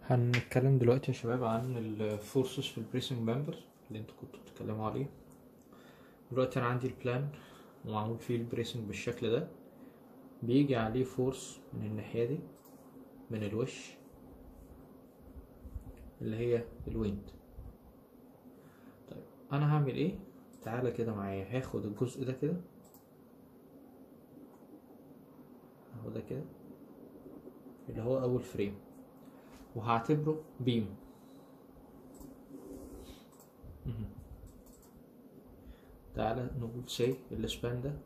هنتكلم دلوقتي يا شباب عن الفورسز في البريسنج ممبر اللي انتوا كنتوا بتتكلموا عليه دلوقتي انا عندي البلان ومعمول فيه البريسنج بالشكل ده بيجي عليه فورس من الناحية دي من الوش اللي هي الويند طيب انا هعمل ايه تعالى كده معايا هاخد الجزء ده كده اهو ده كده اللي هو اول فريم وهعتبره بيم مهم. تعالى نقول سي السبان ده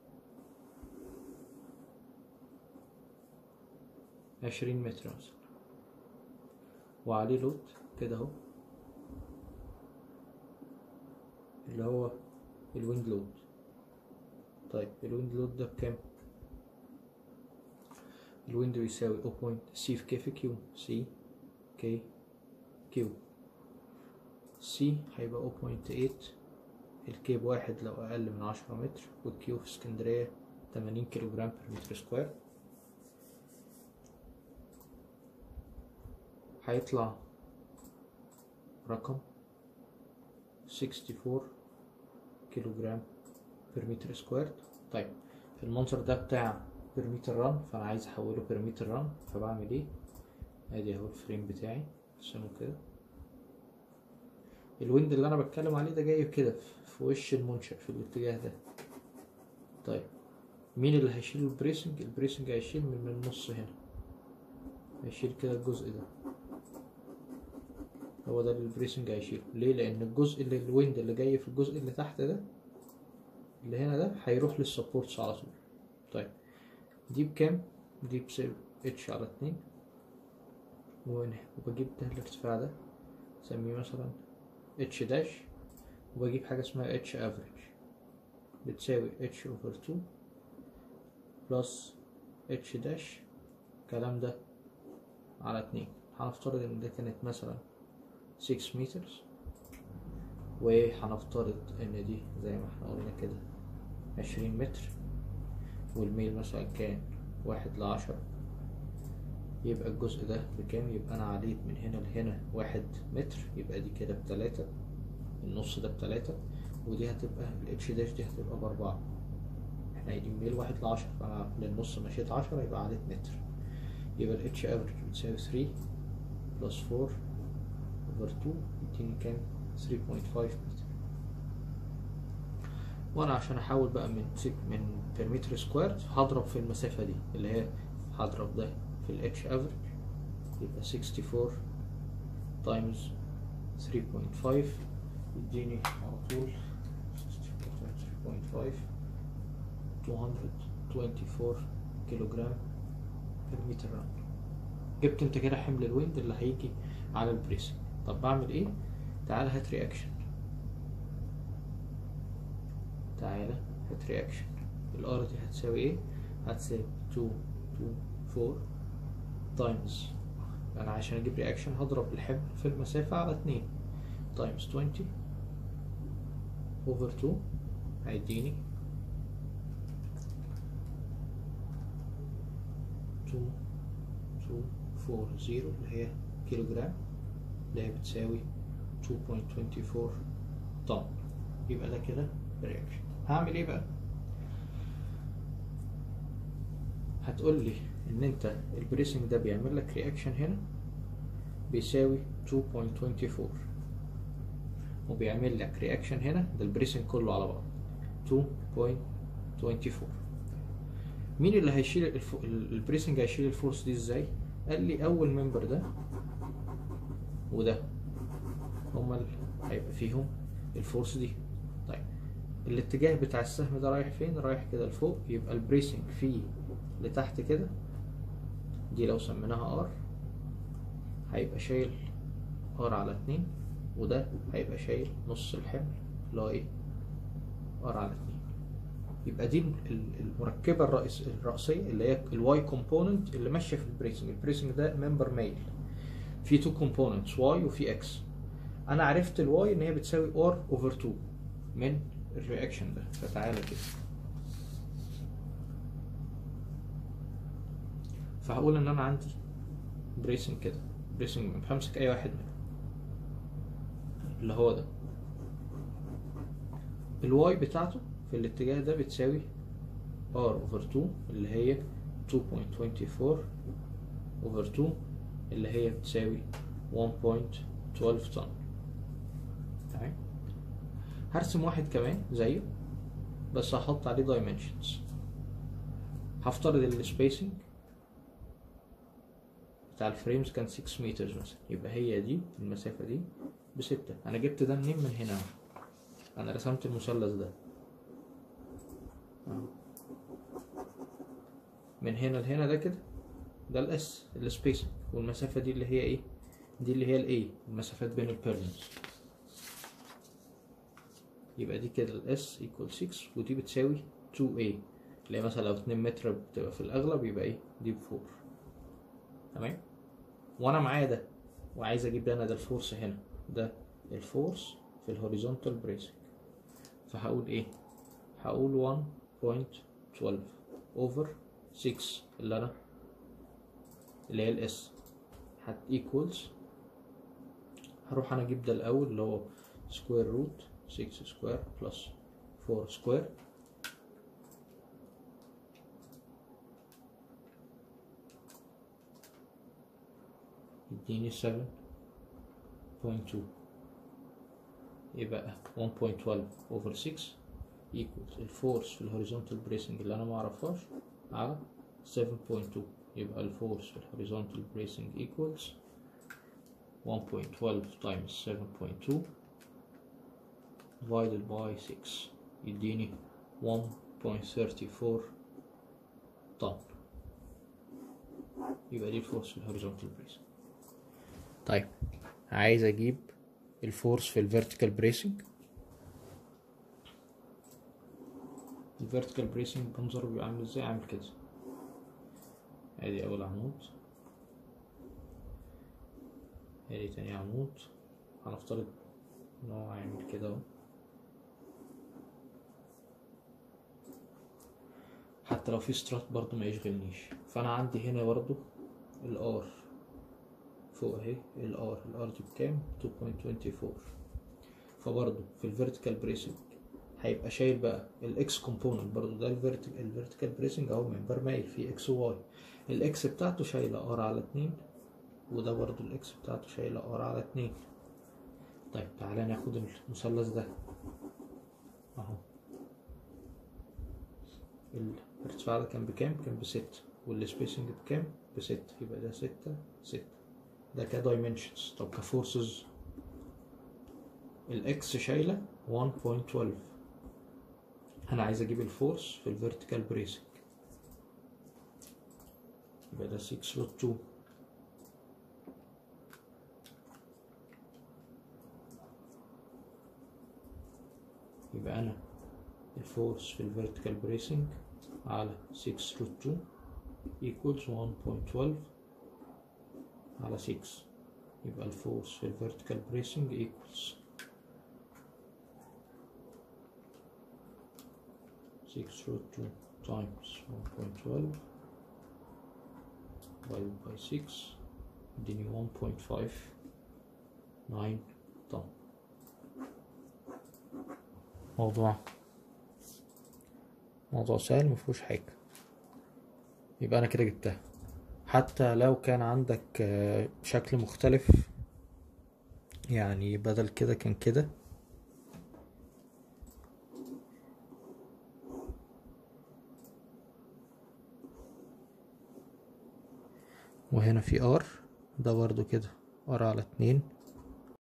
عشرين متر مثلا وعليه لود كده اهو اللي هو الويند لود طيب الويند لود ده بكام الويند بيساوي 0.c في كي في كيو سي كي كيو سي هيبقى 0.8 الكي بواحد لو أقل من عشرة متر والكيو في اسكندرية تمانين كيلو جرام بر متر سكوير هيطلع رقم 64 كيلو جرام بر متر سكوير طيب المنظر ده بتاع بر متر ران فأنا عايز أحوله بر متر ران فبعمل ايه ادي اهو الفريم بتاعي ارسمه كده الويند اللي انا بتكلم عليه ده جاي كده في وش المنشأ في الاتجاه ده طيب مين اللي هيشيل البريسنج البريسنج هيشيل من من النص هنا هيشيل كده الجزء ده هو ده اللي البريسنج هيشيله ليه لان الجزء اللي الويند اللي جاي في الجزء اللي تحت ده اللي هنا ده هيروح للسبورتس على طول طيب دي بكام دي بسبب اتش على اتنين وهنا وبجيب ده الارتفاع ده اسميه مثلا اتش داش وبجيب حاجة اسمها اتش افريج بتساوي اتش اوفر تو بلس اتش داش الكلام ده على اتنين هنفترض ان ده كانت مثلا 6 مترز وهنفترض ان دي زي ما احنا قلنا كده عشرين متر والميل مثلا كان واحد لعشرة يبقى الجزء ده بكام يبقى انا عليت من هنا لهنا واحد متر يبقى دي كده بتلاتة النص ده بتلاتة ودي هتبقى الاتش داش دي هتبقى باربعة احنا قايلين ميل واحد لعشرة فانا للنص مشيت عشرة يبقى عليت متر يبقى الاتش افريج بتساوي ثري بلس فور اوفر تو يديني كام ثري بوينت فايف متر وانا عشان احول بقى من من بير متر سكوير هضرب في المسافة دي اللي هي هضرب ده في ال H average يبقى 64 times 3.5 يديني على طول 3.5 224 كيلو جرام per meter round جبت انت كده حمل الويند اللي هيجي على البريسنج طب بعمل ايه تعال هات رياكشن تعالى هات رياكشن الار دي هتساوي ايه هتساوي 2 2 4 تايمز انا عشان اجيب رياكشن هضرب الحمل في المسافة على اتنين تايمز 20 اوفر 2 هيديني 2 2 4 0 اللي هي كيلو جرام اللي هي بتساوي 2.24 طن يبقى ده كده رياكشن هعمل ايه بقى هتقول لي ان انت البريسنج ده بيعمل لك رياكشن هنا بيساوي 2.24 وبيعمل لك رياكشن هنا ده البريسنج كله على بعض 2.24 مين اللي هيشيل الف... البريسنج هيشيل الفورس دي ازاي قال لي اول ممبر ده وده هما اللي هيبقى فيهم الفورس دي طيب الاتجاه بتاع السهم ده رايح فين رايح كده لفوق يبقى البريسنج فيه لتحت كده دي لو سميناها ار هيبقى شايل ار على اتنين وده هيبقى شايل نص الحمل اللي هو ايه ار على اتنين يبقى دي المركبة الرئيس الرئيسية اللي هي الواي كومبوننت اللي ماشية في البريسنج البريسنج ده ممبر ميل في تو كومبوننتس واي وفي اكس انا عرفت الواي ان هي بتساوي ار اوفر 2 من الرياكشن ده فتعالى كده فهقول ان انا عندي بريسنج كده بريسنج ممبر همسك اي واحد منهم اللي هو ده الواي بتاعته في الاتجاه ده بتساوي r over 2 اللي هي 2.24 over 2 اللي هي بتساوي 1.12 طن تمام هرسم واحد كمان زيه بس هحط عليه dimensions هفترض السبيسنج بتاع الفريمز كان 6 متر مثلا يبقى هي دي المسافة دي بستة أنا جبت ده منين من هنا أنا رسمت المثلث ده أهو. من هنا لهنا ده كده ده الاس السبيسنج والمسافة دي اللي هي ايه دي اللي هي الاي المسافات بين البيرنز يبقى دي كده الاس ايكوال 6 ودي بتساوي 2a اللي هي مثلا لو 2 متر بتبقى في الاغلب يبقى ايه دي ب 4 تمام وانا معايا ده وعايز اجيب ده انا ده الفورس هنا ده الفورس في الهوريزونتال بريسنج فهقول ايه هقول 1.12 اوفر 6 اللي انا اللي هي الاس هت equals هروح انا اجيب ده الاول اللي هو سكوير روت 6 سكوير بلس 4 سكوير يديني 7.2 يبقى 1.12 over 6 equals الفورس في الهوريزونتال بريسنج اللي انا معرفهاش على 7.2 يبقى الفورس في الهوريزونتال بريسنج equals 1.12 times 7.2 divided by 6 يديني 1.34 طن يبقى دي الفورس في الهوريزونتال بريسنج طيب عايز اجيب الفورس في الفيرتيكال بريسنج الفيرتيكال بريسنج منظره بيبقى عامل ازاي عامل كده ادي اول عمود ادي تاني عمود هنفترض ان هو هيعمل كده اهو حتى لو في سترات برضو ما يشغلنيش فانا عندي هنا برضو الار فوق اهي الار الار دي بكام 2.24 فبرضو في الفيرتيكال بريسنج هيبقى شايل بقى الاكس كومبوننت برضو ده الفيرتيكال الفيرتيكال بريسنج اهو منبر مايل فيه اكس وواي الاكس بتاعته شايله ار على اتنين وده برضو الاكس بتاعته شايله ار على اتنين طيب تعالى ناخد المثلث ده اهو الارتفاع ده كان بكام كان بستة والسبيسنج بكام بستة يبقى ده ستة ستة ده كدايمنشنز طب كفورسز الاكس شايله 1.12 انا عايز اجيب الفورس في الفيرتيكال بريسنج يبقى ده 6 روت 2 يبقى انا الفورس في الفيرتيكال بريسنج على 6 روت 2 equals 1.12 على 6 يبقى الفورس في الفيرتيكال بريسنج equals 6 root 2 times 1.12 divided by 6 اديني 1.59 طن موضوع موضوع سهل مفيهوش حاجة يبقى أنا كده جبتها حتى لو كان عندك آه، شكل مختلف يعني بدل كده كان كده وهنا في ار ده برضو كده ار على اتنين